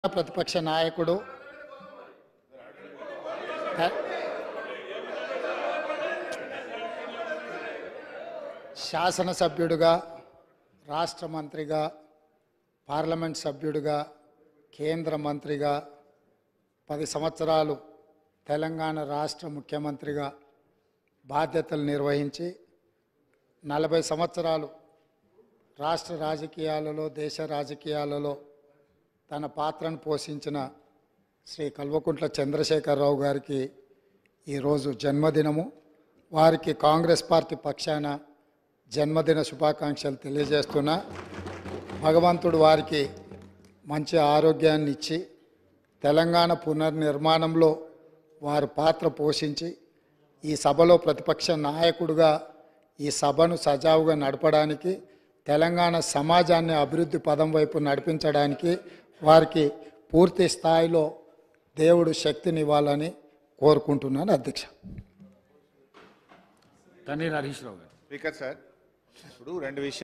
ప్రతిపక్ష నాయకుడు త- శాసనసభ్యుడిగా రాష్ట్ర మంత్రిగా పార్లమెంట్ సభ్యుడిగా కేంద్ర మంత్రిగా పది సంవత్సరాలు తెలంగాణ రాష్ట్ర ముఖ్యమంత్రిగా బాధ్యతలు నిర్వహించి నలభై సంవత్సరాలు రాష్ట్ర రాజకీయాలలో దేశ రాజకీయాలలో తన పాత్రను పోషించిన శ్రీ కల్వకుంట్ల చంద్రశేఖరరావు గారికి ఈరోజు జన్మదినము వారికి కాంగ్రెస్ పార్టీ పక్షాన జన్మదిన శుభాకాంక్షలు తెలియజేస్తున్నా భగవంతుడు వారికి మంచి ఆరోగ్యాన్ని ఇచ్చి తెలంగాణ పునర్నిర్మాణంలో వారు పాత్ర పోషించి ఈ సభలో ప్రతిపక్ష నాయకుడుగా ఈ సభను సజావుగా నడపడానికి తెలంగాణ సమాజాన్ని అభివృద్ధి పదం వైపు నడిపించడానికి వారికి పూర్తి స్థాయిలో దేవుడు శక్తినివ్వాలని కోరుకుంటున్నాను అధ్యక్ష తన్నీర్ హరీష్ రావు గారు స్పీకర్ సార్ ఇప్పుడు రెండు విషయాలు